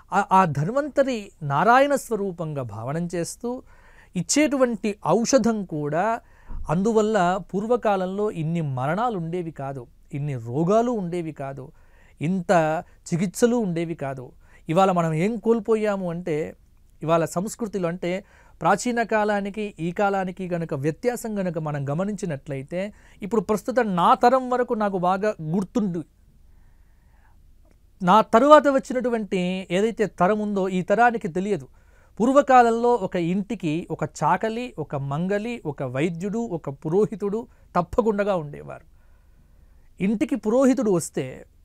ఆ- ఆ ధన్వంతరి నారాయణ స్వరూపంగా భావనం చేస్తూ ఇచ్చేటువంటి ఔషధం కూడా అందువల్ల పూర్వకాలంలో ఇన్ని మరణాలు ఉండేవి కాదు ఇన్ని రోగాలు ఉండేవి కాదు ఇంత చికిత్సలు ఉండేవి కాదు ఇవాళ మనం ఏం కోల్పోయాము అంటే ఇవాళ సంస్కృతిలో అంటే ప్రాచీన కాలానికి ఈ కాలానికి గనక వ్యత్యాసం గనక మనం గమనించినట్లయితే ఇప్పుడు ప్రస్తుతం నా తరం వరకు నాకు బాగా గుర్తుండు నా తరువాత వచ్చినటువంటి ఏదైతే తరం ఉందో ఈ తరానికి తెలియదు పూర్వకాలంలో ఒక ఇంటికి ఒక చాకలి ఒక మంగలి ఒక వైద్యుడు ఒక పురోహితుడు తప్పకుండా ఉండేవారు ఇంటికి పురోహితుడు వస్తే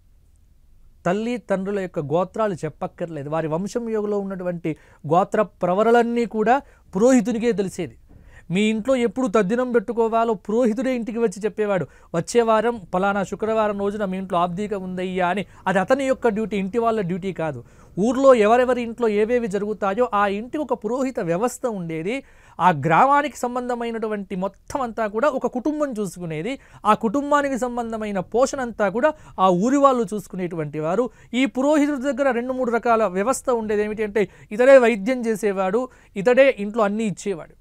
తల్లి తండ్రుల యొక్క గోత్రాలు చెప్పక్కర్లేదు వారి వంశంయోగంలో ఉన్నటువంటి గోత్ర ప్రవరలన్నీ కూడా పురోహితునికే తెలిసేది మీ ఇంట్లో ఎప్పుడు తద్దినం పెట్టుకోవాలో పురోహితుడే ఇంటికి వచ్చి చెప్పేవాడు వచ్చే వారం ఫలానా శుక్రవారం రోజున మీ ఇంట్లో ఆబ్దీక ఉందయ్యా అని అది అతని యొక్క డ్యూటీ ఇంటి వాళ్ళ డ్యూటీ కాదు ఊర్లో ఎవరెవరి ఇంట్లో ఏవేవి జరుగుతాయో ఆ ఇంటికి ఒక పురోహిత వ్యవస్థ ఉండేది ఆ గ్రామానికి సంబంధమైనటువంటి మొత్తం అంతా కూడా ఒక కుటుంబం చూసుకునేది ఆ కుటుంబానికి సంబంధమైన పోషణ అంతా కూడా ఆ ఊరి వాళ్ళు చూసుకునేటువంటి వారు ఈ పురోహితుడి దగ్గర రెండు మూడు రకాల వ్యవస్థ ఉండేది ఏమిటి అంటే ఇతడే వైద్యం చేసేవాడు ఇతడే ఇంట్లో అన్నీ ఇచ్చేవాడు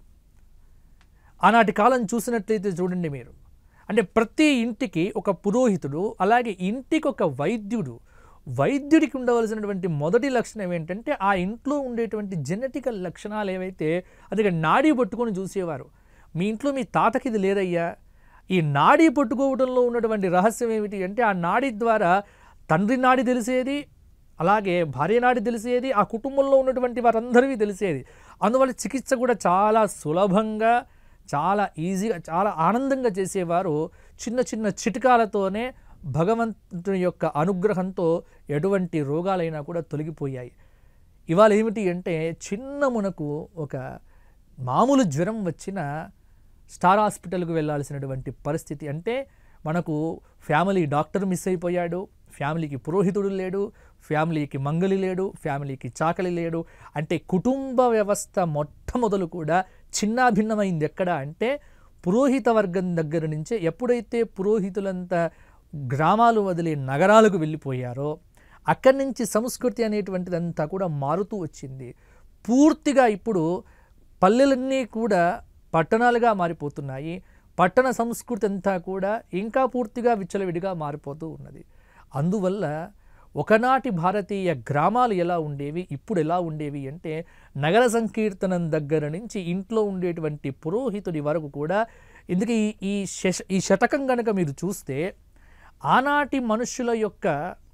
ఆనాటి కాలం చూసినట్లయితే చూడండి మీరు అంటే ప్రతి ఇంటికి ఒక పురోహితుడు అలాగే ఇంటికి ఒక వైద్యుడు వైద్యుడికి ఉండవలసినటువంటి మొదటి లక్షణం ఏంటంటే ఆ ఇంట్లో ఉండేటువంటి జెనెటికల్ లక్షణాలు ఏవైతే అది నాడీ పట్టుకొని చూసేవారు మీ ఇంట్లో మీ తాతకి ఇది లేదయ్యా ఈ నాడీ పట్టుకోవడంలో ఉన్నటువంటి రహస్యం ఏమిటి అంటే ఆ నాడీ ద్వారా తండ్రి నాడి తెలిసేది అలాగే భార్య నాడి తెలిసేది ఆ కుటుంబంలో ఉన్నటువంటి వారందరివి తెలిసేది అందువల్ల చికిత్స కూడా చాలా సులభంగా చాలా ఈజీగా చాలా ఆనందంగా చేసేవారు చిన్న చిన్న చిట్కాలతోనే భగవంతుని యొక్క అనుగ్రహంతో ఎటువంటి రోగాలైనా కూడా తొలగిపోయాయి ఇవాళ ఏమిటి అంటే చిన్న మనకు ఒక మామూలు జ్వరం వచ్చిన స్టార్ హాస్పిటల్కి వెళ్ళాల్సినటువంటి పరిస్థితి అంటే మనకు ఫ్యామిలీ డాక్టర్ మిస్ అయిపోయాడు ఫ్యామిలీకి పురోహితుడు లేడు ఫ్యామిలీకి మంగలి లేడు ఫ్యామిలీకి చాకలి లేడు అంటే కుటుంబ వ్యవస్థ మొట్టమొదలు కూడా చిన్నాభిన్నమైంది ఎక్కడ అంటే పురోహిత వర్గం దగ్గర నుంచే ఎప్పుడైతే పురోహితులంతా గ్రామాలు వదిలి నగరాలకు వెళ్ళిపోయారో అక్కడి నుంచి సంస్కృతి అనేటువంటిదంతా కూడా మారుతూ వచ్చింది పూర్తిగా ఇప్పుడు పల్లెలన్నీ కూడా పట్టణాలుగా మారిపోతున్నాయి పట్టణ సంస్కృతి అంతా కూడా ఇంకా పూర్తిగా విచ్చలవిడిగా మారిపోతూ ఉన్నది అందువల్ల ఒకనాటి భారతీయ గ్రామాలు ఎలా ఉండేవి ఇప్పుడు ఎలా ఉండేవి అంటే నగర సంకీర్తనం దగ్గర నుంచి ఇంట్లో ఉండేటువంటి పురోహితుడి వరకు కూడా ఇందుకు ఈ ఈ శశ ఈ శతకం కనుక మీరు చూస్తే ఆనాటి మనుషుల యొక్క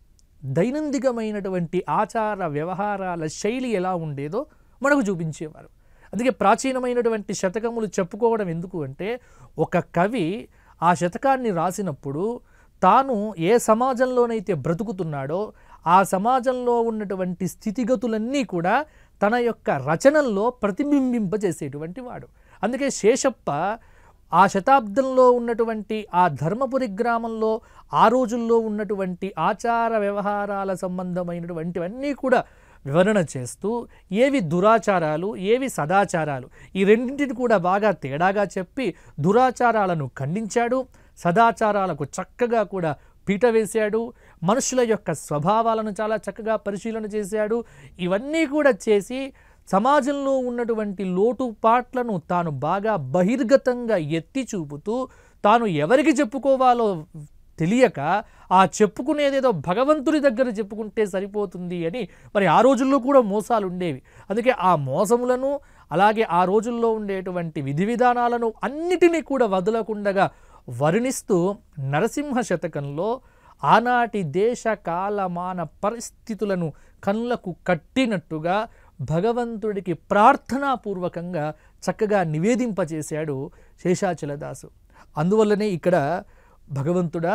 దైనందికమైనటువంటి ఆచార వ్యవహారాల శైలి ఎలా ఉండేదో మనకు చూపించేవారు అందుకే ప్రాచీనమైనటువంటి శతకములు చెప్పుకోవడం ఎందుకు అంటే ఒక కవి ఆ శతకాన్ని రాసినప్పుడు తాను ఏ సమాజంలోనైతే బ్రతుకుతున్నాడో ఆ సమాజంలో ఉన్నటువంటి స్థితిగతులన్నీ కూడా తన యొక్క రచనల్లో ప్రతిబింబింపజేసేటువంటి వాడు అందుకే శేషప్ప ఆ శతాబ్దంలో ఉన్నటువంటి ఆ ధర్మపురి గ్రామంలో ఆ రోజుల్లో ఉన్నటువంటి ఆచార వ్యవహారాల సంబంధమైనటువంటివన్నీ కూడా వివరణ చేస్తూ ఏవి దురాచారాలు ఏవి సదాచారాలు ఈ రెండింటిని కూడా బాగా తేడాగా చెప్పి దురాచారాలను ఖండించాడు సదాచారాలకు చక్కగా కూడా పీట వేశాడు మనుషుల యొక్క స్వభావాలను చాలా చక్కగా పరిశీలన చేశాడు ఇవన్నీ కూడా చేసి సమాజంలో ఉన్నటువంటి లోటుపాట్లను తాను బాగా బహిర్గతంగా ఎత్తి చూపుతూ తాను ఎవరికి చెప్పుకోవాలో తెలియక ఆ చెప్పుకునేదేదో భగవంతుడి దగ్గర చెప్పుకుంటే సరిపోతుంది అని మరి ఆ రోజుల్లో కూడా మోసాలు ఉండేవి అందుకే ఆ మోసములను అలాగే ఆ రోజుల్లో ఉండేటువంటి విధి విధానాలను అన్నిటినీ కూడా వదలకుండగా వర్ణిస్తూ నరసింహ శతకంలో ఆనాటి దేశ కాలమాన పరిస్థితులను కళ్ళకు కట్టినట్టుగా భగవంతుడికి ప్రార్థనాపూర్వకంగా చక్కగా నివేదింపచేశాడు శేషాచలదాసు అందువల్లనే ఇక్కడ భగవంతుడా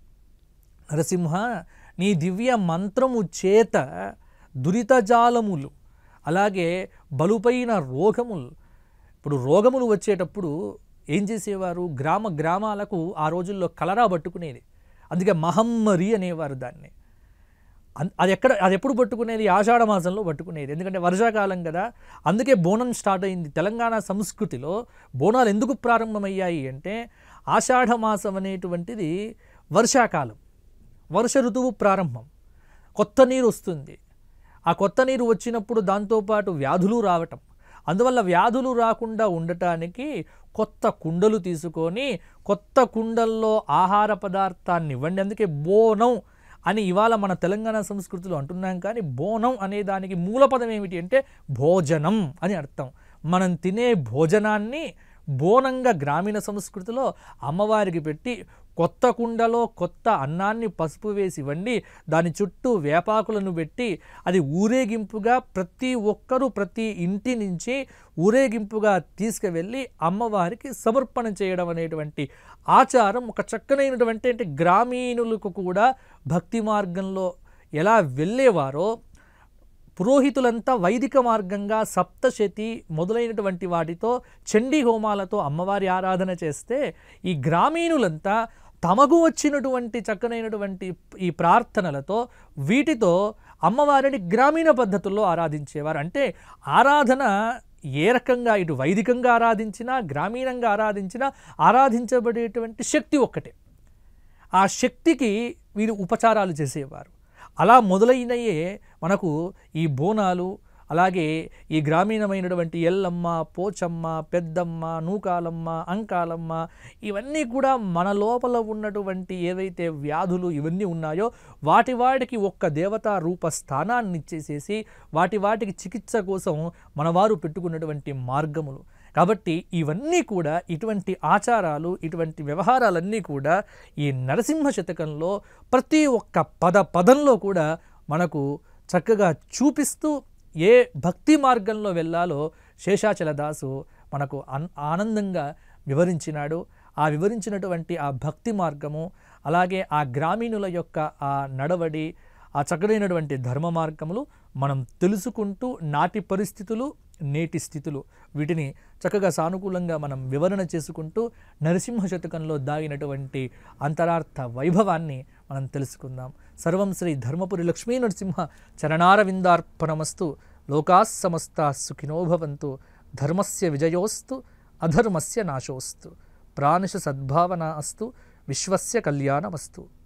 నరసింహ నీ దివ్య మంత్రము చేత దురితజాలములు అలాగే బలుపైన రోగములు ఇప్పుడు రోగములు వచ్చేటప్పుడు ఏం చేసేవారు గ్రామ గ్రామాలకు ఆ రోజుల్లో కలరా పట్టుకునేది అందుకే మహమ్మరి అనేవారు దాన్ని అన్- అది ఎక్కడ అది ఎప్పుడు పట్టుకునేది ఆషాఢ మాసంలో పట్టుకునేది ఎందుకంటే వర్షాకాలం కదా అందుకే బోనం స్టార్ట్ అయింది తెలంగాణ సంస్కృతిలో బోనాలు ఎందుకు ప్రారంభమయ్యాయి అంటే ఆషాఢ మాసం అనేటువంటిది వర్షాకాలం వర్ష ఋతువు ప్రారంభం కొత్త నీరు వస్తుంది ఆ కొత్త నీరు వచ్చినప్పుడు దాంతోపాటు వ్యాధులు రావటం అందువల్ల వ్యాధులు రాకుండా ఉండటానికి కొత్త కుండలు తీసుకొని కొత్త కుండల్లో ఆహార పదార్థాన్ని ఇవ్వండి అందుకే బోనం అని ఇవాళ మన తెలంగాణ సంస్కృతిలో అంటున్నాం కానీ బోనం అనే దానికి మూల పదం ఏమిటి అంటే భోజనం అని అర్థం మనం తినే భోజనాన్ని బోనంగా గ్రామీణ సంస్కృతిలో అమ్మవారికి పెట్టి కొత్త కుండలో కొత్త అన్నాన్ని పసుపు వేసి వండి దాని చుట్టూ వేపాకులను పెట్టి అది ఊరేగింపుగా ప్రతి ఒక్కరూ ప్రతి ఇంటి నుంచి ఊరేగింపుగా తీసుకువెళ్ళి అమ్మవారికి సమర్పణ చేయడం అనేటువంటి ఆచారం ఒక చక్కనైనటువంటి అంటే గ్రామీణులకు కూడా భక్తి మార్గంలో ఎలా వెళ్ళేవారో పురోహితులంతా వైదిక మార్గంగా సప్తశతి మొదలైనటువంటి వాటితో చండీ హోమాలతో అమ్మవారి ఆరాధన చేస్తే ఈ గ్రామీణులంతా తమకు వచ్చినటువంటి చక్కనైనటువంటి ఈ ప్రార్థనలతో వీటితో అమ్మవారిని గ్రామీణ పద్ధతుల్లో ఆరాధించేవారు అంటే ఆరాధన ఏ రకంగా ఇటు వైదికంగా ఆరాధించినా గ్రామీణంగా ఆరాధించినా ఆరాధించబడేటువంటి శక్తి ఒక్కటే ఆ శక్తికి వీరు ఉపచారాలు చేసేవారు అలా మొదలైనయే మనకు ఈ బోనాలు అలాగే ఈ గ్రామీణమైనటువంటి ఎల్లమ్మ పోచమ్మ పెద్దమ్మ నూకాలమ్మ అంకాలమ్మ ఇవన్నీ కూడా మన లోపల ఉన్నటువంటి ఏవైతే వ్యాధులు ఇవన్నీ ఉన్నాయో వాటి వాటికి ఒక్క దేవతా రూప స్థానాన్ని ఇచ్చేసేసి వాటి వాటికి చికిత్స కోసం మనవారు పెట్టుకున్నటువంటి మార్గములు కాబట్టి ఇవన్నీ కూడా ఇటువంటి ఆచారాలు ఇటువంటి వ్యవహారాలన్నీ కూడా ఈ నరసింహ శతకంలో ప్రతి ఒక్క పద పదంలో కూడా మనకు చక్కగా చూపిస్తూ ఏ భక్తి మార్గంలో వెళ్ళాలో శేషాచలదాసు మనకు అన్ ఆనందంగా వివరించినాడు ఆ వివరించినటువంటి ఆ భక్తి మార్గము అలాగే ఆ గ్రామీణుల యొక్క ఆ నడవడి ఆ చక్కడైనటువంటి ధర్మ మార్గములు మనం తెలుసుకుంటూ నాటి పరిస్థితులు నేటి స్థితులు వీటిని చక్కగా సానుకూలంగా మనం వివరణ చేసుకుంటూ నరసింహ శతకంలో దాగినటువంటి అంతరార్థ వైభవాన్ని మనం తెలుసుకుందాం సర్వం శ్రీ ధర్మపురి లక్ష్మీ నరసింహ చరణారవిందార్పణమస్తు లోకా సమస్త సుఖినో భవంతు ధర్మస్య విజయోస్తు అధర్మస్య నాశోస్తు ప్రాణిష సద్భావన అస్తు విశ్వస్య కళ్యాణమస్తు